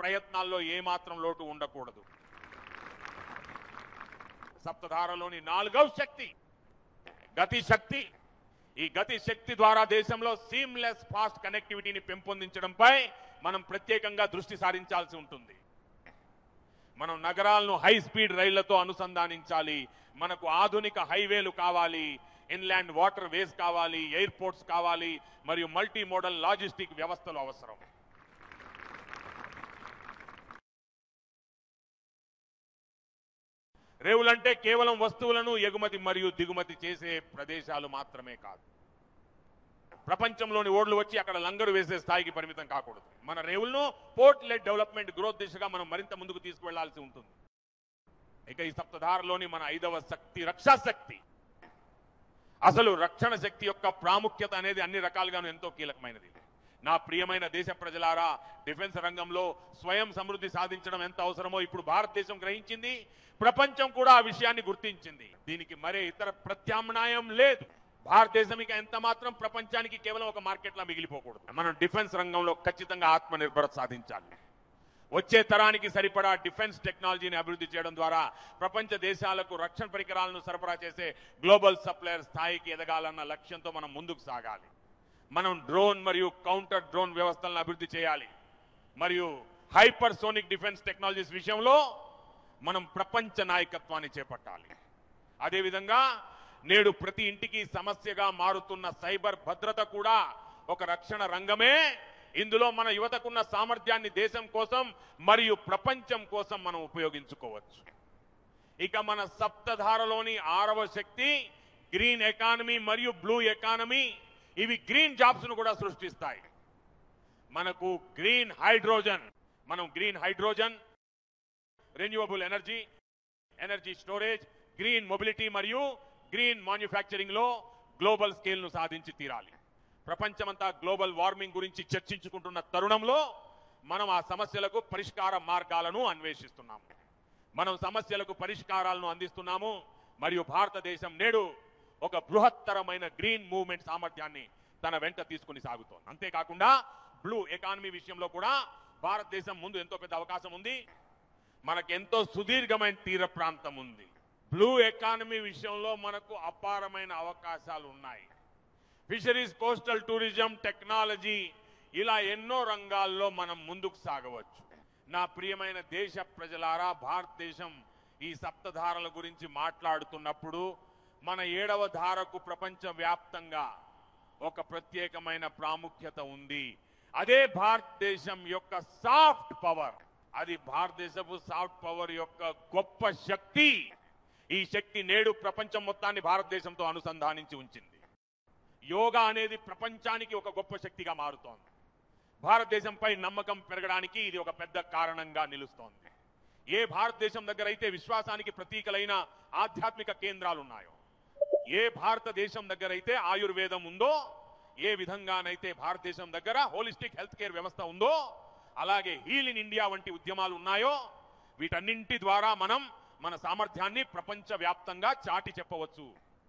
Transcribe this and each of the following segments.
ప్రయత్నాల్లో ఏమాత్రం లోటు ఉండకూడదు సప్తధారలోని నాలుగవ శక్తి గతి శక్తి ఈ గతి శక్తి ద్వారా దేశంలో సీమ్లెస్ ఫాస్ట్ కనెక్టివిటీని పెంపొందించడంపై మనం ప్రత్యేకంగా దృష్టి సారించాల్సి ఉంటుంది మనం నగరాలను హై స్పీడ్ రైళ్లతో అనుసంధానించాలి మనకు ఆధునిక హైవేలు కావాలి ఇన్లాండ్ వాటర్ వేస్ కావాలి ఎయిర్పోర్ట్స్ కావాలి మరియు మల్టీ మోడల్ లాజిస్టిక్ వ్యవస్థలు అవసరం రేవులంటే కేవలం వస్తువులను ఎగుమతి మరియు దిగుమతి చేసే ప్రదేశాలు మాత్రమే కాదు ప్రపంచంలోని ఓడ్లు వచ్చి అక్కడ లంగరు వేసే స్థాయికి పరిమితం కాకూడదు మన రేవులను పోర్ట్ లెడ్ డెవలప్మెంట్ గ్రోత్ దిశగా మనం మరింత ముందుకు తీసుకువెళ్లాల్సి ఉంటుంది ఇక ఈ సప్తధారలోని మన ఐదవ శక్తి రక్షా శక్తి అసలు రక్షణ శక్తి యొక్క ప్రాముఖ్యత అనేది అన్ని రకాలుగాను ఎంతో కీలకమైనది నా ప్రియమైన దేశ ప్రజలారా డిఫెన్స్ రంగంలో స్వయం సమృద్ధి సాధించడం ఎంత అవసరమో ఇప్పుడు భారతదేశం గ్రహించింది ప్రపంచం కూడా ఆ విషయాన్ని గుర్తించింది దీనికి మరే ఇతర ప్రత్యామ్నాయం లేదు భారతదేశం ఇక ఎంత మాత్రం ప్రపంచానికి కేవలం ఒక మార్కెట్లా మిగిలిపోకూడదు మనం డిఫెన్స్ రంగంలో ఖచ్చితంగా ఆత్మనిర్భరత సాధించాలి వచ్చే తరానికి సరిపడా డిఫెన్స్ టెక్నాలజీని అభివృద్ధి చేయడం ద్వారా ప్రపంచ దేశాలకు రక్షణ పరికరాలను సరఫరా చేసే గ్లోబల్ సప్లయర్ స్థాయికి ఎదగాలన్న లక్ష్యంతో మనం ముందుకు సాగాలి మనం డ్రోన్ మరియు కౌంటర్ డ్రోన్ వ్యవస్థలను అభివృద్ధి చేయాలి మరియు హైపర్ సోనిక్ డిఫెన్స్ టెక్నాలజీస్ విషయంలో మనం ప్రపంచ నాయకత్వాన్ని చేపట్టాలి అదేవిధంగా నేడు ప్రతి ఇంటికి సమస్యగా మారుతున్న సైబర్ భద్రత కూడా ఒక రక్షణ రంగమే ఇందులో మన యువతకున్న సామర్థ్యాన్ని దేశం కోసం మరియు ప్రపంచం కోసం మనం ఉపయోగించుకోవచ్చు ఇక మన సప్తధారలోని ఆరవ శక్తి గ్రీన్ ఎకానమీ మరియు బ్లూ ఎకానమీ ఇవి గ్రీన్ జాబ్స్ ను కూడా సృష్టిస్తాయి మనకు గ్రీన్ హైడ్రోజన్ మనం green hydrogen renewable energy energy storage green mobility మరియు గ్రీన్ మ్యానుఫ్యాక్చరింగ్ లో గ్లోబల్ స్కేల్ ను సాధించి తీరాలి ప్రపంచమంతా గ్లోబల్ వార్మింగ్ గురించి చర్చించుకుంటున్న తరుణంలో మనం ఆ సమస్యలకు పరిష్కార మార్గాలను అన్వేషిస్తున్నాము మనం సమస్యలకు పరిష్కారాలను అందిస్తున్నాము మరియు భారతదేశం నేడు ఒక బృహత్తరమైన గ్రీన్ మూవ్మెంట్ సామర్థ్యాన్ని తన వెంట తీసుకుని సాగుతోంది అంతేకాకుండా బ్లూ ఎకానమీ విషయంలో కూడా భారతదేశం ముందు ఎంతో పెద్ద అవకాశం ఉంది మనకెంతో సుదీర్ఘమైన తీర ప్రాంతం ఉంది బ్లూ ఎకానమీ విషయంలో మనకు అపారమైన అవకాశాలు ఉన్నాయి ఫిషరీస్ కోస్టల్ టూరిజం టెక్నాలజీ ఇలా ఎన్నో రంగాల్లో మనం ముందుకు సాగవచ్చు నా ప్రియమైన దేశ ప్రజలారా భారతదేశం ఈ సప్తధారల గురించి మాట్లాడుతున్నప్పుడు మన ఏడవ ధారకు ప్రపంచ వ్యాప్తంగా ఒక ప్రత్యేకమైన ప్రాముఖ్యత ఉంది అదే భారతదేశం యొక్క సాఫ్ట్ పవర్ అది భారతదేశపు సాఫ్ట్ పవర్ యొక్క గొప్ప శక్తి ఈ శక్తి నేడు ప్రపంచం మొత్తాన్ని భారతదేశంతో అనుసంధానించి ఉంచింది యోగా అనేది ప్రపంచానికి ఒక గొప్ప శక్తిగా మారుతోంది భారతదేశంపై నమ్మకం పెరగడానికి ఇది ఒక పెద్ద కారణంగా నిలుస్తోంది ఏ భారతదేశం దగ్గర అయితే విశ్వాసానికి ప్రతీకలైన ఆధ్యాత్మిక కేంద్రాలు ఉన్నాయో ఏ భారతదేశం దగ్గర అయితే ఆయుర్వేదం ఉందో ఏ విధంగానైతే భారతదేశం దగ్గర హోలిస్టిక్ హెల్త్ కేర్ వ్యవస్థ ఉందో అలాగే హీల్ ఇన్ ఇండియా వంటి ఉద్యమాలు ఉన్నాయో వీటన్నింటి ద్వారా మనం మన సామర్థ్యాన్ని ప్రపంచ వ్యాప్తంగా చాటి చెప్పవచ్చు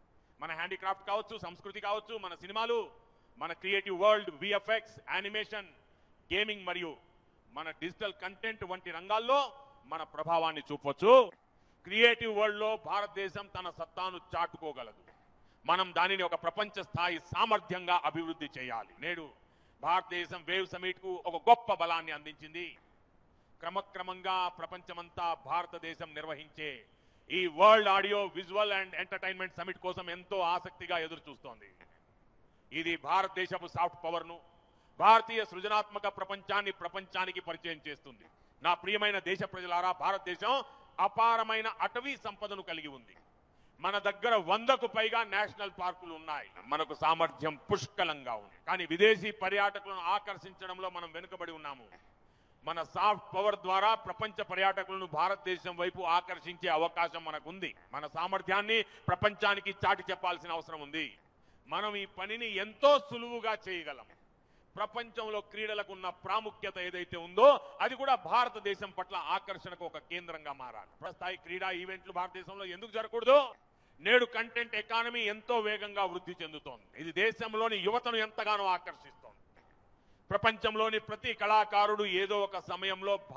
మన హ్యాండీక్రాఫ్ట్ కావచ్చు సంస్కృతి కావచ్చు మన సినిమాలు మన creative world VFX animation gaming మరియు మన డిజిటల్ కంటెంట్ వంటి రంగాల్లో మన ప్రభావాన్ని చూపొచ్చు క్రియేటివ్ వరల్డ్ లో భారతదేశం తన సత్తాను చాటుకోగలదు మనం దానిని ఒక ప్రపంచ స్థాయి సామర్థ్యంగా అభివృద్ధి చేయాలి నేడు భారతదేశం వేవ్ సమిట్ కు ఒక గొప్ప బలాన్ని అందించింది క్రమక్రమంగా ప్రపంచమంతా భారతదేశం నిర్వహించే ఈ world audio visual and entertainment summit కోసం ఎంతో ఆసక్తిగా ఎదురు చూస్తోంది ఇది భారతదేశపు సాఫ్ట్ పవర్ ను భారతీయ సృజనాత్మక ప్రపంచాన్ని ప్రపంచానికి పరిచయం చేస్తుంది నా ప్రియమైన దేశ ప్రజలారా భారతదేశం అపారమైన అటవీ సంపదను కలిగి ఉంది మన దగ్గర వందకు పైగా నేషనల్ పార్కులు ఉన్నాయి మనకు సామర్థ్యం పుష్కలంగా ఉంది కానీ విదేశీ పర్యాటకులను ఆకర్షించడంలో మనం వెనుకబడి ఉన్నాము మన సాఫ్ట్ పవర్ ద్వారా ప్రపంచ పర్యాటకులను భారతదేశం వైపు ఆకర్షించే అవకాశం మనకుంది మన సామర్థ్యాన్ని ప్రపంచానికి చాటి చెప్పాల్సిన అవసరం ఉంది మనం ఈ పనిని ఎంతో సులువుగా చేయగలం ప్రపంచంలో క్రీడలకు ఉన్న ప్రాముఖ్యత ఏదైతే ఉందో అది కూడా భారతదేశం పట్ల ఆకర్షణకు ఒక కేంద్రంగా మారాలి స్థాయి క్రీడా ఈవెంట్లు భారతదేశంలో ఎందుకు జరగకూడదు నేడు కంటెంట్ ఎకానమీ ఎంతో వేగంగా వృద్ధి చెందుతోంది ఇది దేశంలోని యువతను ఎంతగానో ఆకర్షిస్తోంది ప్రపంచంలోని ప్రతి కళాకారుడు ఏదో ఒక సమయంలో